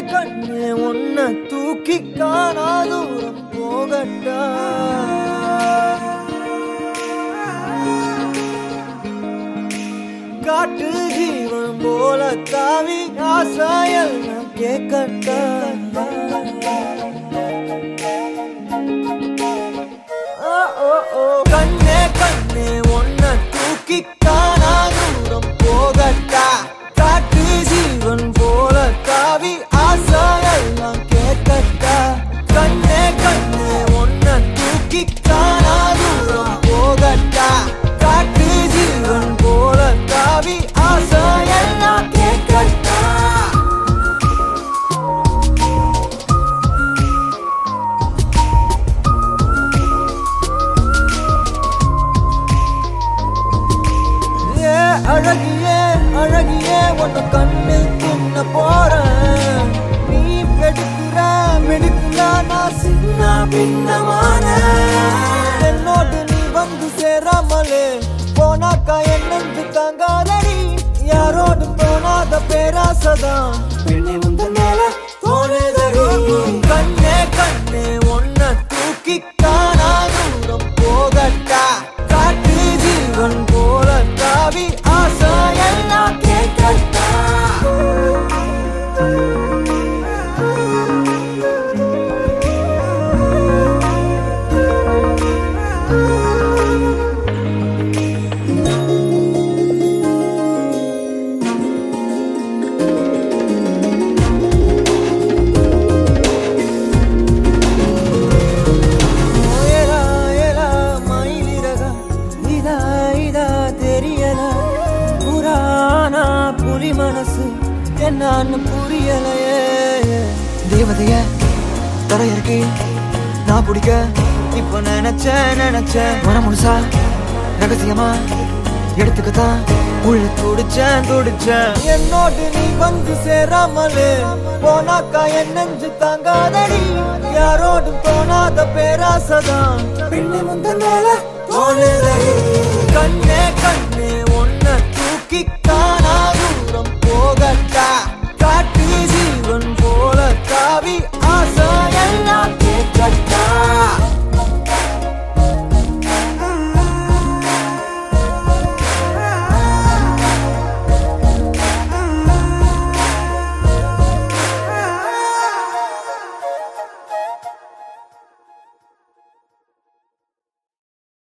கண்ணே உன்னை தூக்கி காணா தூரம் போகட்டா காட்டு ஜீவன் போல தாவி ஆசாயல் கேட்கட்டா ஓ, ஓ, ஓ. கண்ணே கண்ணே ஒன்ன தூக்கி காணா தூரம் போகட்டா காட்டு ஜீவன் போல தாவி ஆசாயெல்லாம் கேட்கட்டா கண்ணே கண்ணே ஒன்ன தூக்கி காணா தூரம் போகட்டா காட்டு ஜீவன் போல தாவி ஆசாயெல்லாம் கேட்கட்டா ஏ அழகியே அழகியே உன்னை கண்ணு தின்ன போறேன் நீ வெடுக்குற வெடுக்குற நான் சின்ன பின்னமான என்னோடு நீ வந்து சேராமலே போனாக்கா என்னென்று தாங்காதடி யாரோடு போனாத பேராசதான் பெண்ணை முந்த மேல தோணுதடி கண்ணே கண்ணே உன்னை தூக்கி காணா தூரம் போகட்டா காட்டு ஜீவன் போல தாவி ஆசை எல்லாம் கேட்கட்டா ஏலா ஏலா மயிலிறகா இதா இதா தெரியல புராணா புலி மனசு என்னன்னு புரியலையே தேவதைய தரையிறக்கி நான் பிடிக்க இப்ப நினைச்ச நினைச்ச மனம் முழுசா ரகசியமா எடுத்துக்கத்தான் உள்ள துடிச்சேன் துடிச்சேன் என்னோடு நீ வந்து சேராமலே போனாக்கா என் நெஞ்சு தாங்காதடி யாரோடும் தோணாத பேராசதான் பெண்ணை முந்த மேல தோணுதடி கண்ணே கண்ணே உன்னை தூக்கி காணா தூரம் போகட்டா